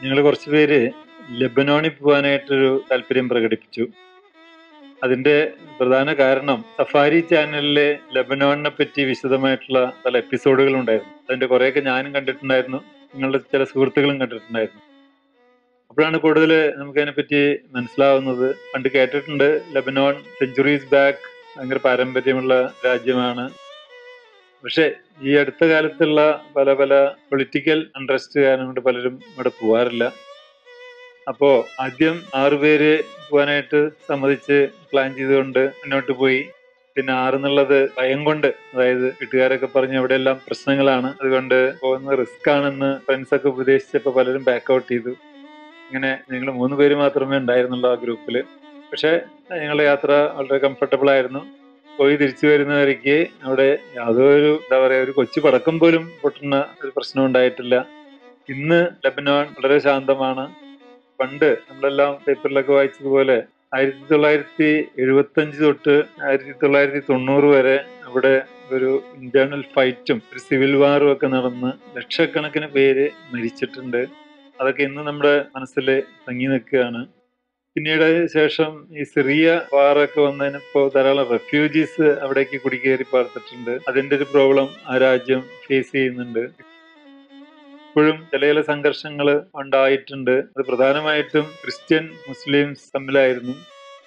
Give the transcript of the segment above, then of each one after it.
ഞങ്ങൾ കുറച്ച് പേര് ലബനോണിൽ പോകാനായിട്ടൊരു താല്പര്യം പ്രകടിപ്പിച്ചു അതിന്റെ പ്രധാന കാരണം സഫാരി ചാനലിലെ ലബനോണിനെ പറ്റി വിശദമായിട്ടുള്ള പല എപ്പിസോഡുകൾ ഉണ്ടായിരുന്നു അതിന്റെ കുറേയൊക്കെ ഞാനും കണ്ടിട്ടുണ്ടായിരുന്നു നിങ്ങളുടെ ചില സുഹൃത്തുക്കളും കണ്ടിട്ടുണ്ടായിരുന്നു അപ്പോഴാണ് കൂടുതൽ നമുക്ക് അതിനെപ്പറ്റി മനസ്സിലാവുന്നത് പണ്ട് കേട്ടിട്ടുണ്ട് ലബനോൺ സെഞ്ചുറീസ് ബാക്ക് ഭയങ്കര പാരമ്പര്യമുള്ള രാജ്യമാണ് പക്ഷെ ഈ അടുത്ത കാലത്തുള്ള പല പല പൊളിറ്റിക്കൽ അൺട്രസ്റ്റ് കാരണം കൊണ്ട് പലരും ഇവിടെ പോവാറില്ല അപ്പോ ആദ്യം ആറുപേര് പോകാനായിട്ട് സമ്മതിച്ച് പ്ലാൻ ചെയ്തുകൊണ്ട് മുന്നോട്ട് പോയി പിന്നെ ആറെന്നുള്ളത് ഭയം കൊണ്ട് അതായത് വീട്ടുകാരൊക്കെ പറഞ്ഞ് എവിടെയെല്ലാം പ്രശ്നങ്ങളാണ് അതുകൊണ്ട് പോകുന്ന റിസ്ക് ആണെന്ന് ഫ്രണ്ട്സ് ഒക്കെ ഉപദേശിച്ചപ്പോ പലരും ബാക്ക് ഔട്ട് ചെയ്തു ഇങ്ങനെ ഞങ്ങൾ മൂന്ന് പേര് മാത്രമേ ഉണ്ടായിരുന്നുള്ളൂ ആ ഗ്രൂപ്പിൽ പക്ഷെ ഞങ്ങളുടെ യാത്ര വളരെ കംഫർട്ടബിൾ ആയിരുന്നു പോയി തിരിച്ചു വരുന്നവരേക്ക് അവിടെ യാതൊരു എന്താ പറയാ ഒരു കൊച്ചു പടക്കം പോലും പൊട്ടുന്ന ഒരു പ്രശ്നം ഉണ്ടായിട്ടില്ല ഇന്ന് ലബനാൻ വളരെ ശാന്തമാണ് പണ്ട് നമ്മളെല്ലാം പേപ്പറിലൊക്കെ വായിച്ചതുപോലെ ആയിരത്തി തൊള്ളായിരത്തി എഴുപത്തി അഞ്ച് തൊട്ട് ആയിരത്തി തൊള്ളായിരത്തി തൊണ്ണൂറ് വരെ അവിടെ ഒരു ഇന്റേണൽ ഫൈറ്റും ഒരു സിവിൽ വാറും ഒക്കെ നടന്ന് ലക്ഷക്കണക്കിന് പേര് മരിച്ചിട്ടുണ്ട് അതൊക്കെ ഇന്ന് നമ്മുടെ മനസ്സിൽ തങ്ങി നിൽക്കുകയാണ് പിന്നീട് ശേഷം ഈ സിറിയ വാറൊക്കെ വന്നതിനിപ്പോ ധാരാളം റെഫ്യൂജീസ് അവിടേക്ക് കുടികയറി പാർത്തിട്ടുണ്ട് അതിന്റെ ഒരു പ്രോബ്ലം ആ രാജ്യം ഫേസ് ചെയ്യുന്നുണ്ട് ഇപ്പോഴും ചില ചില സംഘർഷങ്ങൾ ഉണ്ടായിട്ടുണ്ട് അത് പ്രധാനമായിട്ടും ക്രിസ്ത്യൻ മുസ്ലിംസ് തമ്മിലായിരുന്നു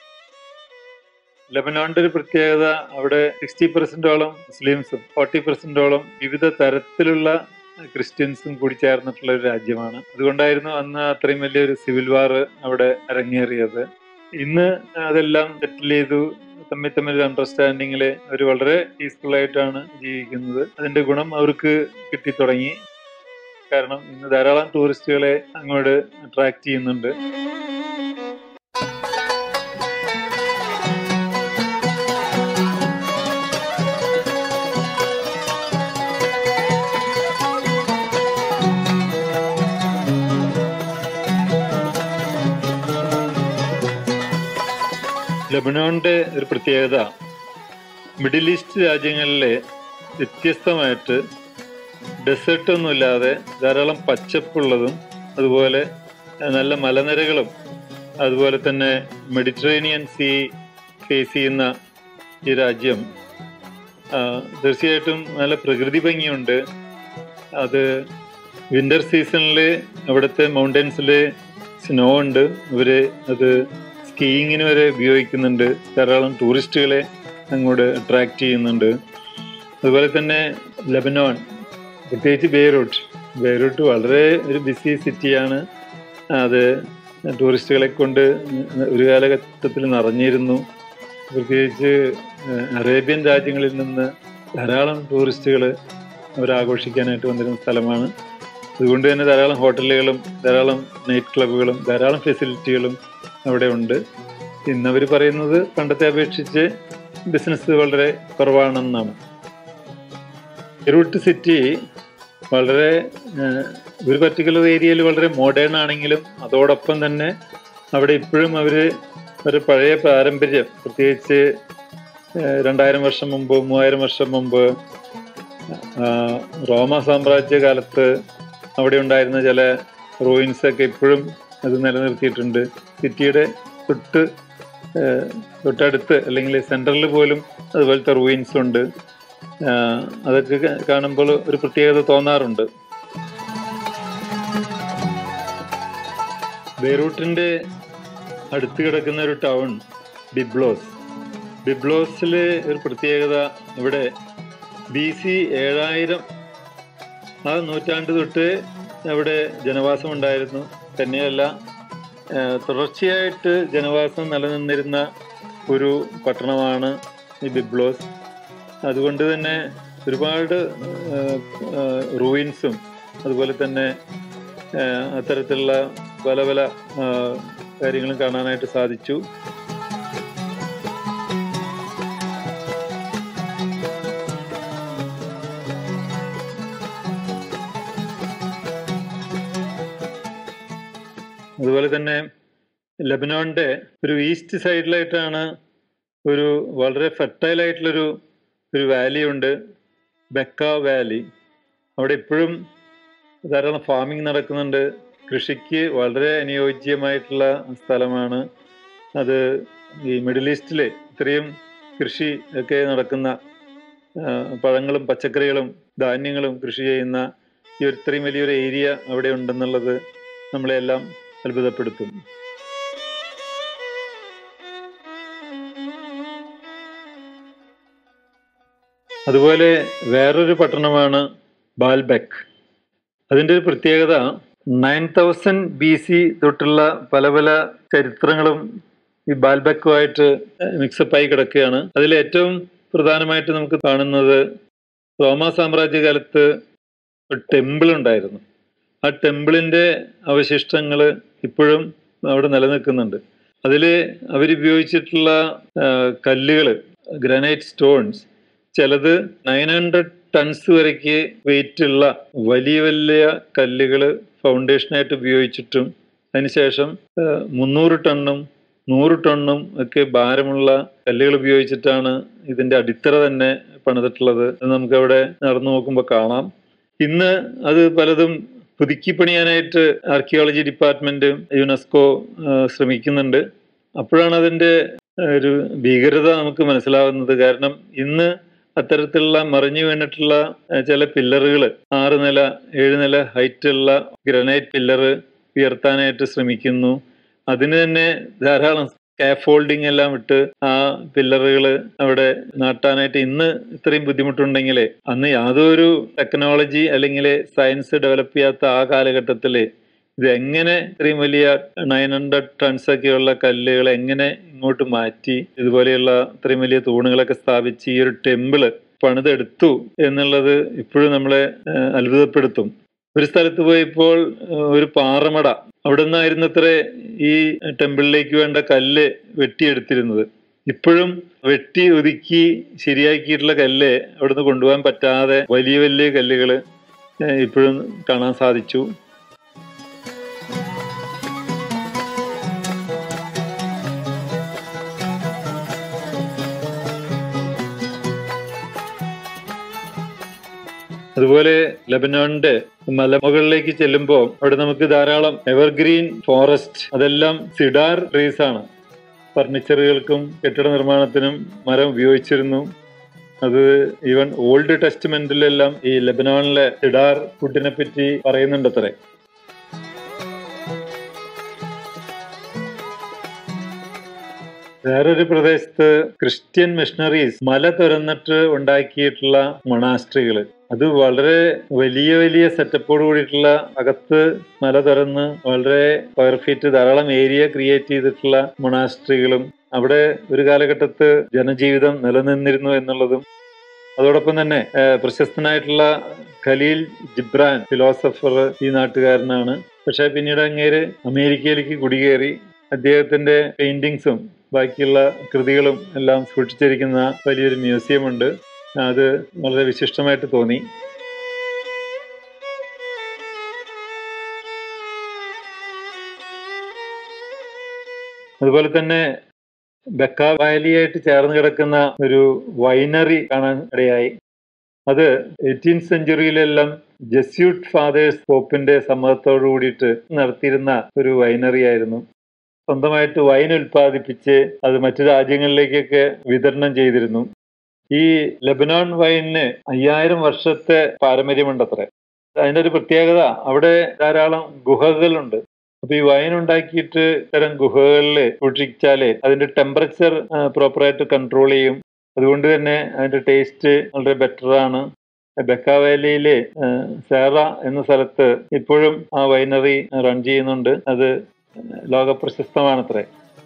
ലബനോണിന്റെ ഒരു പ്രത്യേകത അവിടെ സിക്സ്റ്റി പെർസെന്റോളം മുസ്ലിംസും ഫോർട്ടി പെർസെന്റോളം വിവിധ തരത്തിലുള്ള ക്രിസ്ത്യൻസും കൂടി ചേർന്നിട്ടുള്ള ഒരു രാജ്യമാണ് അതുകൊണ്ടായിരുന്നു അന്ന് അത്രയും വലിയൊരു സിവിൽ വാർ അവിടെ അരങ്ങേറിയത് ഇന്ന് അതെല്ലാം സെറ്റിൽ ചെയ്തു തമ്മിൽ തമ്മിൽ ഒരു അണ്ടർസ്റ്റാൻഡിങ്ങിൽ അവർ വളരെ പീസ്ഫുൾ ആയിട്ടാണ് ജീവിക്കുന്നത് അതിന്റെ ഗുണം അവർക്ക് കിട്ടി തുടങ്ങി കാരണം ഇന്ന് ധാരാളം ടൂറിസ്റ്റുകളെ അങ്ങോട്ട് അട്രാക്ട് ചെയ്യുന്നുണ്ട് ലബനോണിന്റെ ഒരു പ്രത്യേകത മിഡിൽ ഈസ്റ്റ് രാജ്യങ്ങളിലെ വ്യത്യസ്തമായിട്ട് ഡെസേർട്ട് ഒന്നുമില്ലാതെ ധാരാളം പച്ചപ്പുള്ളതും അതുപോലെ നല്ല മലനിരകളും അതുപോലെ തന്നെ മെഡിറ്ററേനിയൻ സീ ഫേസ് ചെയ്യുന്ന ഈ രാജ്യം ആ, തീർച്ചയായിട്ടും നല്ല പ്രകൃതി ഭംഗിയുണ്ട് അത് വിന്റർ സീസണിൽ അവിടുത്തെ മൗണ്ടൻസിൽ സ്നോ ഉണ്ട് ഇവര് അത് സ്കീയിങ്ങിന് വരെ ഉപയോഗിക്കുന്നുണ്ട് ധാരാളം ടൂറിസ്റ്റുകളെ അങ്ങോട്ട് അട്രാക്ട് ചെയ്യുന്നുണ്ട് അതുപോലെ തന്നെ ലബനോൺ പ്രത്യേകിച്ച് ബെയ്റൂട്ട് ബെയ്റൂട്ട് വളരെ ഒരു ബിസി സിറ്റിയാണ് അത് ടൂറിസ്റ്റുകളെ കൊണ്ട് ഒരു കാലഘട്ടത്തിൽ നിറഞ്ഞിരുന്നു പ്രത്യേകിച്ച് അറേബ്യൻ രാജ്യങ്ങളിൽ നിന്ന് ധാരാളം ടൂറിസ്റ്റുകൾ അവരാഘോഷിക്കാനായിട്ട് വന്നിരുന്ന സ്ഥലമാണ് അതുകൊണ്ട് തന്നെ ധാരാളം ഹോട്ടലുകളും ധാരാളം നൈറ്റ് ക്ലബ്ബുകളും ധാരാളം ഫെസിലിറ്റികളും അവിടെ ഉണ്ട് ഇന്നവർ പറയുന്നത് പണ്ടത്തെ അപേക്ഷിച്ച് ബിസിനസ് വളരെ കുറവാണെന്നാണ് ബെയ്റൂട്ട് സിറ്റി വളരെ ഏഹ്, ഒരു പർട്ടിക്കുലർ ഏരിയയിൽ വളരെ മോഡേൺ ആണെങ്കിലും അതോടൊപ്പം തന്നെ അവിടെ ഇപ്പോഴും അവര് ഒരു പഴയ പാരമ്പര്യം പ്രത്യേകിച്ച് ഏഹ്, രണ്ടായിരം വർഷം മുമ്പ് മൂവായിരം വർഷം മുമ്പ് ആ, റോമ സാമ്രാജ്യ കാലത്ത് അവിടെ ഉണ്ടായിരുന്ന ചില റൂയിൻസ് ഒക്കെ ഇപ്പോഴും അത് നിലനിർത്തിയിട്ടുണ്ട് സിറ്റിയുടെ തൊട്ട് ഏഹ്, തൊട്ടടുത്ത് അല്ലെങ്കിൽ സെൻട്രലിൽ പോലും അതുപോലത്തെ റൂയിൻസ് ഉണ്ട് ആ, അതൊക്കെ ക- കാണുമ്പോൾ ഒരു പ്രത്യേകത തോന്നാറുണ്ട് ബെയ്റൂട്ടിന്റെ അടുത്ത് കിടക്കുന്ന ഒരു ടൗൺ ബിബ്ലോസ് ബിബ്ലോസിലെ ഒരു പ്രത്യേകത ഇവിടെ ബി സി ഏഴായിരം ആ നൂറ്റാണ്ട് തൊട്ട് അവിടെ ജനവാസം ഉണ്ടായിരുന്നു തന്നെയല്ല ആ, തുടർച്ചയായിട്ട് ജനവാസം നിലനിന്നിരുന്ന ഒരു പട്ടണമാണ് ഈ ബിബ്ലോസ് അതുകൊണ്ട് തന്നെ ഒരുപാട് റൂയിൻസും അതുപോലെ തന്നെ ആ, അത്തരത്തിലുള്ള പല പല ആ, കാര്യങ്ങളും കാണാനായിട്ട് സാധിച്ചു അതുപോലെ തന്നെ ലബനോണിന്റെ ഒരു ഈസ്റ്റ് സൈഡിലായിട്ടാണ് ഒരു വളരെ ഫെർട്ടൈൽ ആയിട്ടുള്ളൊരു ഒരു വാലി ഉണ്ട് ബെക്ക വാലി അവിടെ ഇപ്പോഴും ധാരാളം ഫാമിംഗ് നടക്കുന്നുണ്ട് കൃഷിക്ക് വളരെ അനുയോജ്യമായിട്ടുള്ള സ്ഥലമാണ് അത് ഈ മിഡിൽ ഈസ്റ്റിൽ ഇത്രയും കൃഷി ഒക്കെ നടക്കുന്ന ആ, പഴങ്ങളും പച്ചക്കറികളും ധാന്യങ്ങളും കൃഷി ചെയ്യുന്ന ഈ ഒരു ഇത്രയും വലിയൊരു ഏരിയ അവിടെ ഉണ്ടെന്നുള്ളത് നമ്മളെല്ലാം അത്ഭുതപ്പെടുത്തും അതുപോലെ വേറൊരു പട്ടണമാണ് ബാൽബെക്ക് അതിൻ്റെ ഒരു പ്രത്യേകത നയൻ തൗസൻഡ് ബി സി തൊട്ടുള്ള പല പല ചരിത്രങ്ങളും ഈ ബാൽബെക്കുമായിട്ട് മിക്സപ്പായി കിടക്കുകയാണ് അതിൽ ഏറ്റവും പ്രധാനമായിട്ട് നമുക്ക് കാണുന്നത് റോമ സാമ്രാജ്യകാലത്ത് ഒരു ടെമ്പിൾ ഉണ്ടായിരുന്നു ആ ടെമ്പിളിന്റെ അവശിഷ്ടങ്ങൾ ഇപ്പോഴും അവിടെ നിലനിൽക്കുന്നുണ്ട് അതിൽ അവരുപയോഗിച്ചിട്ടുള്ള കല്ലുകൾ ഗ്രാനൈറ്റ് സ്റ്റോൺസ് ചിലത് നയൻ ഹൺഡ്രഡ് ടൺസ് വരയ്ക്ക് വെയിറ്റ് ഉള്ള വലിയ വലിയ കല്ലുകൾ ഫൗണ്ടേഷനായിട്ട് ഉപയോഗിച്ചിട്ടും അതിനുശേഷം മുന്നൂറ് ടണ്ണും നൂറ് ടണ്ണും ഒക്കെ ഭാരമുള്ള കല്ലുകൾ ഉപയോഗിച്ചിട്ടാണ് ഇതിന്റെ അടിത്തറ തന്നെ പണിതിട്ടുള്ളത് അത് നമുക്ക് അവിടെ നടന്നു നോക്കുമ്പോൾ കാണാം ഇന്ന് അത് പലതും പുതുക്കി പണിയാനായിട്ട് ആർക്കിയോളജി ഡിപ്പാർട്ട്മെന്റ് യുനെസ്കോ ആ, ശ്രമിക്കുന്നുണ്ട് അപ്പോഴാണ് അതിന്റെ ആ, ഒരു ഭീകരത നമുക്ക് മനസ്സിലാവുന്നത് കാരണം ഇന്ന് അത്തരത്തിലുള്ള മറിഞ്ഞു വീണിട്ടുള്ള ആ, ചില പില്ലറുകൾ ആറ് നില ഏഴ് നില ഹൈറ്റ് ഉള്ള ഗ്രാനൈറ്റ് പില്ലറ് ഉയർത്താനായിട്ട് ശ്രമിക്കുന്നു അതിന് തന്നെ ധാരാളം സ്കാഫോൾഡിംഗ് എല്ലാം ഇട്ട് ആ പില്ലറുകൾ അവിടെ നാട്ടാനായിട്ട് ഇന്ന് ഇത്രയും ബുദ്ധിമുട്ടുണ്ടെങ്കിൽ അന്ന് യാതൊരു ടെക്നോളജി അല്ലെങ്കിൽ സയൻസ് ഡെവലപ്പ് ചെയ്യാത്ത ആ കാലഘട്ടത്തിൽ ഇത് എങ്ങനെ ഇത്രയും വലിയ നയൻ ഹൺഡ്രഡ് ടൺസ് ഒക്കെയുള്ള കല്ലുകൾ എങ്ങനെ ഇങ്ങോട്ട് മാറ്റി ഇതുപോലെയുള്ള ഇത്രയും വലിയ തൂണുകളൊക്കെ സ്ഥാപിച്ച് ഈ ഒരു ടെമ്പിള് പണിതെടുത്തു എന്നുള്ളത് ഇപ്പോഴും നമ്മളെ ഏഹ്, അത്ഭുതപ്പെടുത്തും ഒരു സ്ഥലത്ത് പോയപ്പോൾ ഏഹ്, ഒരു പാറമട അവിടെ നിന്നായിരുന്നു അത്ര ഈ ടെമ്പിളിലേക്ക് വേണ്ട കല്ല് വെട്ടിയെടുത്തിരുന്നത് ഇപ്പോഴും വെട്ടി ഒതുക്കി ശരിയാക്കിയിട്ടുള്ള കല്ല് അവിടുന്ന് കൊണ്ടുപോകാൻ പറ്റാതെ വലിയ വലിയ കല്ലുകൾ ഇപ്പോഴും കാണാൻ സാധിച്ചു അതുപോലെ ലബനോണിന്റെ മലമുകളിലേക്ക് ചെല്ലുമ്പോൾ അവിടെ നമുക്ക് ധാരാളം എവർഗ്രീൻ ഫോറസ്റ്റ് അതെല്ലാം സിഡാർ ട്രീസ് ആണ് ഫർണിച്ചറുകൾക്കും കെട്ടിട നിർമ്മാണത്തിനും മരം ഉപയോഗിച്ചിരുന്നു അത് ഈവൻ ഓൾഡ് ടെസ്റ്റ്മെന്റിലെല്ലാം ഈ ലബനോണിലെ സിഡാർ ഫുഡിനെ പറ്റി പറയുന്നുണ്ട് അത്രേ വേറൊരു പ്രദേശത്ത് ക്രിസ്ത്യൻ മിഷണറീസ് മല തുറന്നിട്ട് ഉണ്ടാക്കിയിട്ടുള്ള മൊണാസ്ട്രികൾ അത് വളരെ വലിയ വലിയ സെറ്റപ്പോട് കൂടിയിട്ടുള്ള അകത്ത് മല തുറന്ന് വളരെ സ്ക്വയർ ഫീറ്റ് ധാരാളം ഏരിയ ക്രിയേറ്റ് ചെയ്തിട്ടുള്ള മൊണാസ്ട്രികളും അവിടെ ഒരു കാലഘട്ടത്ത് ജനജീവിതം നിലനിന്നിരുന്നു എന്നുള്ളതും അതോടൊപ്പം തന്നെ ഏഹ്, പ്രശസ്തനായിട്ടുള്ള ഖലീൽ ജിബ്രാൻ ഫിലോസഫർ ഈ നാട്ടുകാരനാണ് പക്ഷെ പിന്നീട് അങ്ങേര് അമേരിക്കയിലേക്ക് കുടികേറി അദ്ദേഹത്തിന്റെ പെയിന്റിങ്സും ബാക്കിയുള്ള കൃതികളും എല്ലാം സൂക്ഷിച്ചിരിക്കുന്ന വലിയൊരു മ്യൂസിയം ഉണ്ട് അത് വളരെ വിശിഷ്ടമായിട്ട് തോന്നി അതുപോലെ തന്നെ ബക്ക വാലിയായിട്ട് ചേർന്ന് കിടക്കുന്ന ഒരു വൈനറി കാണാൻ ഇടയായി അത് എയ്റ്റീൻ സെഞ്ചുറിയിലെല്ലാം ജസ്യൂട്ട് ഫാദേഴ്സ് പോപ്പിന്റെ സമ്മതത്തോടു കൂടിയിട്ട് നടത്തിയിരുന്ന ഒരു വൈനറി ആയിരുന്നു സ്വന്തമായിട്ട് വൈൻ ഉൽപ്പാദിപ്പിച്ച് അത് മറ്റു രാജ്യങ്ങളിലേക്കൊക്കെ വിതരണം ചെയ്തിരുന്നു ഈ ലബനോൺ വൈനിന് അയ്യായിരം വർഷത്തെ പാരമ്പര്യമുണ്ടത്രേ അതിന്റെ ഒരു പ്രത്യേകത അവിടെ ധാരാളം ഗുഹകളുണ്ട് അപ്പൊ ഈ വൈൻ ഉണ്ടാക്കിയിട്ട് ഇത്തരം ഗുഹകളിൽ സൂക്ഷിച്ചാല് അതിന്റെ ടെമ്പറേച്ചർ പ്രോപ്പറായിട്ട് കൺട്രോൾ ചെയ്യും അതുകൊണ്ട് തന്നെ അതിന്റെ ടേസ്റ്റ് വളരെ ബെറ്റർ ആണ് ബെക്ക വാലിയിലെ സേറ എന്ന സ്ഥലത്ത് ഇപ്പോഴും ആ വൈനറി റൺ ചെയ്യുന്നുണ്ട് അത് ലോക പ്രശസ്തമാണത്രേ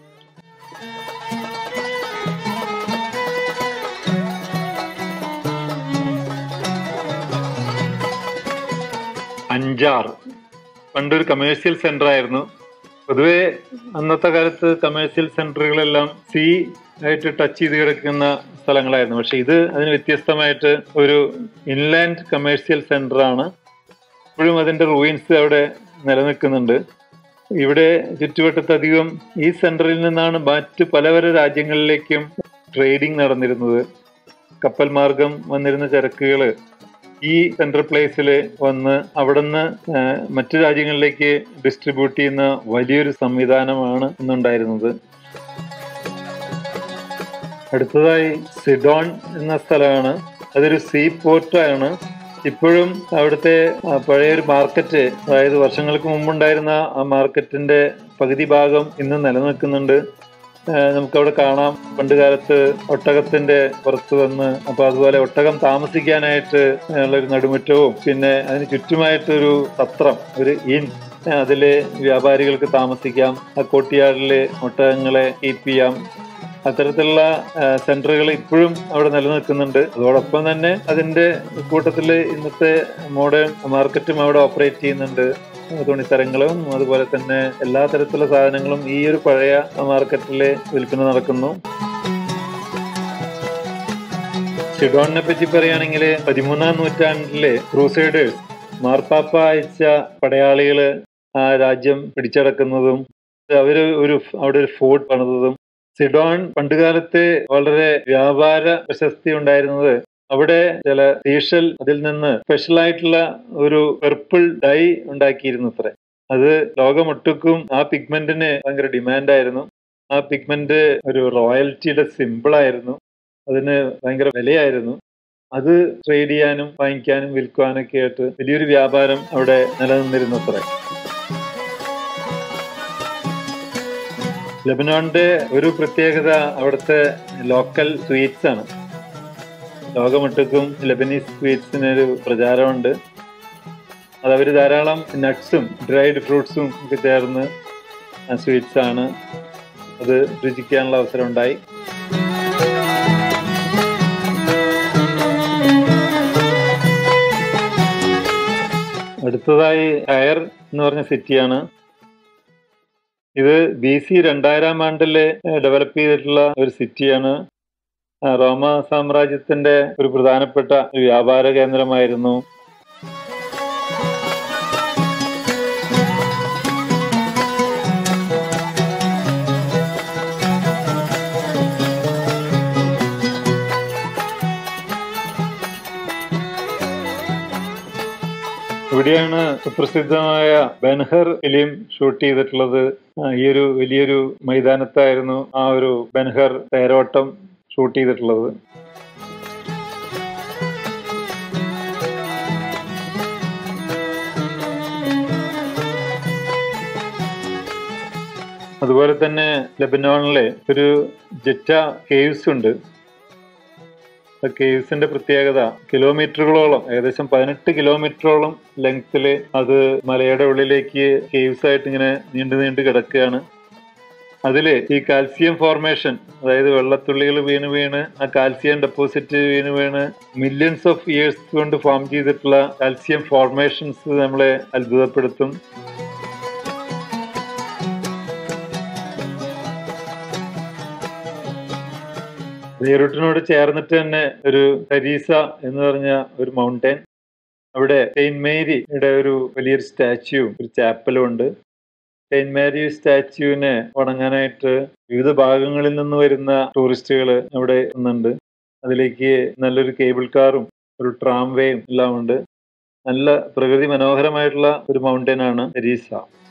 അഞ്ചാർ പണ്ടൊരു കമേഴ്ഷ്യൽ സെന്റർ ആയിരുന്നു പൊതുവെ അന്നത്തെ കാലത്ത് കമേഴ്ഷ്യൽ സെന്ററുകളെല്ലാം സീ ആയിട്ട് ടച്ച് ചെയ്ത് കിടക്കുന്ന സ്ഥലങ്ങളായിരുന്നു പക്ഷെ ഇത് അതിന് വ്യത്യസ്തമായിട്ട് ഒരു ഇൻലാൻഡ് കമേഴ്ഷ്യൽ സെന്റർ ആണ് ഇപ്പോഴും അതിന്റെ റൂയിൻസ് അവിടെ നിലനിൽക്കുന്നുണ്ട് ഇവിടെ ചുറ്റുവട്ടത്തധികം ഈ സെന്ററിൽ നിന്നാണ് മറ്റ് പല പല രാജ്യങ്ങളിലേക്കും ട്രേഡിംഗ് നടന്നിരുന്നത് കപ്പൽ മാർഗം വന്നിരുന്ന ചരക്കുകൾ ഈ സെൻട്രൽ പ്ലേസിൽ വന്ന് അവിടുന്ന് ആ, മറ്റു രാജ്യങ്ങളിലേക്ക് ഡിസ്ട്രിബ്യൂട്ട് ചെയ്യുന്ന വലിയൊരു സംവിധാനമാണ് ഇന്നുണ്ടായിരുന്നത് അടുത്തതായി സിഡോൺ എന്ന സ്ഥലമാണ് അതൊരു സീ പോർട്ടാണ് ഇപ്പോഴും അവിടുത്തെ ആ, പഴയൊരു മാർക്കറ്റ് അതായത് വർഷങ്ങൾക്ക് മുമ്പുണ്ടായിരുന്ന ആ മാർക്കറ്റിന്റെ പകുതി ഭാഗം ഇന്ന് നിലനിൽക്കുന്നുണ്ട് ആ, നമുക്കവിടെ കാണാം പണ്ട് കാലത്ത് ഒട്ടകത്തിന്റെ പുറത്ത് വന്ന് അപ്പൊ അതുപോലെ ഒട്ടകം താമസിക്കാനായിട്ട് ഉള്ള ഒരു നടുമുറ്റവും പിന്നെ അതിന് ചുറ്റുമായിട്ടൊരു സത്രം ഒരു ഇൻ അതില് വ്യാപാരികൾക്ക് താമസിക്കാം ആ കോട്ടിയാടില് ഒട്ടകങ്ങളെ കീപ്പ് ചെയ്യാം അത്തരത്തിലുള്ള സെന്ററുകൾ ഇപ്പോഴും അവിടെ നിലനിൽക്കുന്നുണ്ട് അതോടൊപ്പം തന്നെ അതിന്റെ കൂട്ടത്തിൽ ഇന്നത്തെ മോഡേൺ മാർക്കറ്റും അവിടെ ഓപ്പറേറ്റ് ചെയ്യുന്നുണ്ട് തുണിത്തരങ്ങളും അതുപോലെ തന്നെ എല്ലാ തരത്തിലുള്ള സാധനങ്ങളും ഈ ഒരു പഴയ മാർക്കറ്റിൽ വിൽപ്പന നടക്കുന്നു സിഡോണിനെ പറ്റി പറയുകയാണെങ്കിൽ പതിമൂന്നാം നൂറ്റാണ്ടിലെ ക്രൂസൈഡേഴ്സ് മാർപ്പാപ്പ അയച്ച പടയാളികള് ആ രാജ്യം പിടിച്ചടക്കുന്നതും അവര് ഒരു അവിടെ ഒരു ഫോർട്ട് പണിതതും സിഡോൺ പണ്ടുകാലത്ത് വളരെ വ്യാപാര പ്രശസ്തി ഉണ്ടായിരുന്നത് അവിടെ ചില ഈഷൽ അതിൽ നിന്ന് സ്പെഷ്യൽ ആയിട്ടുള്ള ഒരു പെർപ്പിൾ ഡൈ ഉണ്ടാക്കിയിരുന്നു അത്ര അത് ലോകമൊട്ടുക്കും ആ പിഗ്മെന്റിന് ഭയങ്കര ഡിമാൻഡായിരുന്നു ആ പിഗ്മെന്റ് ഒരു റോയൽറ്റിയുടെ സിമ്പിൾ ആയിരുന്നു അതിന് ഭയങ്കര വിലയായിരുന്നു അത് ട്രേഡ് ചെയ്യാനും വാങ്ങിക്കാനും വിൽക്കുവാനൊക്കെ ആയിട്ട് വലിയൊരു വ്യാപാരം അവിടെ നിലനിന്നിരുന്നു അത്ര ലബനോണിന്റെ ഒരു പ്രത്യേകത അവിടുത്തെ ലോക്കൽ സ്വീറ്റ്സ് ആണ് ലോകമൊട്ടുക്കും ലബനീസ് സ്വീറ്റ്സിന് ഒരു പ്രചാരമുണ്ട് അത് അവർ ധാരാളം നട്ട്സും ഡ്രൈഡ് ഫ്രൂട്ട്സും ഒക്കെ ചേർന്ന് സ്വീറ്റ്സ് ആണ് അത് രുചിക്കാനുള്ള അവസരം ഉണ്ടായി അടുത്തതായി ടയർ എന്ന് പറഞ്ഞ സിറ്റിയാണ് ഇത് ബി സി രണ്ടായിരം ആണ്ടില് ഡെവലപ്പ് ചെയ്തിട്ടുള്ള ഒരു സിറ്റിയാണ് ആ, റോമ സാമ്രാജ്യത്തിന്റെ ഒരു പ്രധാനപ്പെട്ട ഒരു വ്യാപാര കേന്ദ്രമായിരുന്നു ഇവിടെയാണ് സുപ്രസിദ്ധമായ ബൻഹർ ഫിലിം ഷൂട്ട് ചെയ്തിട്ടുള്ളത് ആ, ഈ ഒരു വലിയൊരു മൈതാനത്തായിരുന്നു ആ ഒരു ബൻഹർ തേരോട്ടം ഷൂട്ട് ചെയ്തിട്ടുള്ളത് അതുപോലെ തന്നെ ലബനോണിലെ ഒരു ജെറ്റ കേവ്സ് ഉണ്ട് ആ കേവ്സിന്റെ പ്രത്യേകത കിലോമീറ്ററുകളോളം ഏകദേശം പതിനെട്ട് കിലോമീറ്ററോളം ലെങ്തില് അത് മലയുടെ ഉള്ളിലേക്ക് കേവ്സ് ആയിട്ട് ഇങ്ങനെ നീണ്ടു നീണ്ടു കിടക്കുകയാണ് അതില് ഈ കാൽസ്യം ഫോർമേഷൻ അതായത് വെള്ളത്തുള്ളികൾ വീണ് വീണ് ആ കാൽസ്യം ഡെപ്പോസിറ്റ് വീണ് വീണ് മില്യൺസ് ഓഫ് ഇയേഴ്സ് കൊണ്ട് ഫോം ചെയ്തിട്ടുള്ള കാൽസ്യം ഫോർമേഷൻസ് നമ്മളെ അത്ഭുതപ്പെടുത്തും ബെയ്റൂട്ടിനോട് ചേർന്നിട്ട് തന്നെ ഒരു ഹരീസ എന്ന് പറഞ്ഞ ഒരു മൗണ്ടൻ അവിടെ സെയിന്റ് മേരിയുടെ ഒരു വലിയൊരു സ്റ്റാച്യു ഒരു ചാപ്പലും ഉണ്ട് സെയിന്റ് മേരി സ്റ്റാച്യുവിനെ വണങ്ങാനായിട്ട് വിവിധ ഭാഗങ്ങളിൽ നിന്ന് വരുന്ന ടൂറിസ്റ്റുകൾ അവിടെ വന്നുണ്ട് അതിലേക്ക് നല്ലൊരു കേബിൾ കാറും ഒരു ട്രാംവേയും എല്ലാം ഉണ്ട് നല്ല പ്രകൃതി മനോഹരമായിട്ടുള്ള ഒരു മൗണ്ടൻ ആണ് ഹരീസ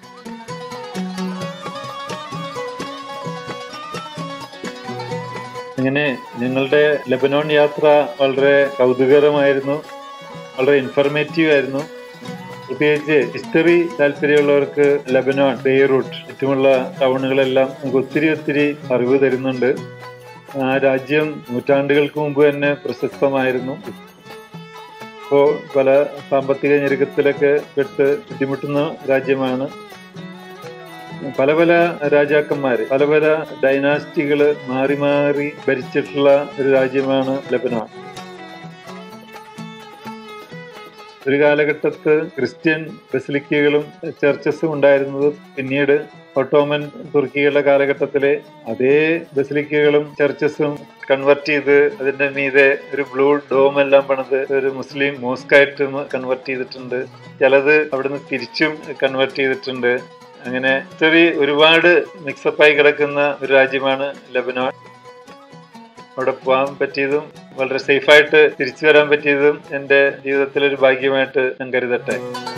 അങ്ങനെ ഞങ്ങളുടെ ലബനോൺ യാത്ര വളരെ കൗതുകകരമായിരുന്നു വളരെ ഇൻഫർമേറ്റീവ് ആയിരുന്നു പ്രത്യേകിച്ച് ഹിസ്റ്ററി താല്പര്യമുള്ളവർക്ക് ലബനോൺ ബെയ്റൂട്ട് ചുറ്റുമുള്ള ടൗണുകളെല്ലാം നമുക്ക് ഒത്തിരി ഒത്തിരി അറിവ് തരുന്നുണ്ട് ആ രാജ്യം നൂറ്റാണ്ടുകൾക്ക് മുമ്പ് തന്നെ പ്രശസ്തമായിരുന്നു ഇപ്പോൾ പല സാമ്പത്തിക ഞെരുക്കത്തിലൊക്കെ പെട്ട് ബുദ്ധിമുട്ടുന്ന രാജ്യമാണ് പല പല രാജാക്കന്മാര് പല പല ഡൈനാസ്റ്റികള് മാറി മാറി ഭരിച്ചിട്ടുള്ള ഒരു രാജ്യമാണ് ലബനാൻ ഒരു കാലഘട്ടത്ത് ക്രിസ്ത്യൻ ബസിലിക്കകളും ചർച്ചസും ഉണ്ടായിരുന്നത് പിന്നീട് ഒട്ടോമൻ തുർക്കികളുടെ കാലഘട്ടത്തിലെ അതേ ബസിലിക്കകളും ചർച്ചസും കൺവെർട്ട് ചെയ്ത് അതിന്റെ മീതെ ഒരു ബ്ലൂ ഡോം എല്ലാം പണിത് ഒരു മുസ്ലിം മോസ്കായിട്ട് കൺവെർട്ട് ചെയ്തിട്ടുണ്ട് ചിലത് അവിടുന്ന് തിരിച്ചും കൺവെർട്ട് ചെയ്തിട്ടുണ്ട് അങ്ങനെ ചെറിയ ഒരുപാട് മിക്സപ്പായി കിടക്കുന്ന ഒരു രാജ്യമാണ് ലബനാൻ അവിടെ പോകാൻ പറ്റിയതും വളരെ സേഫായിട്ട് തിരിച്ചു വരാൻ പറ്റിയതും എൻ്റെ ജീവിതത്തിലൊരു ഭാഗ്യമായിട്ട് ഞാൻ കരുതട്ടെ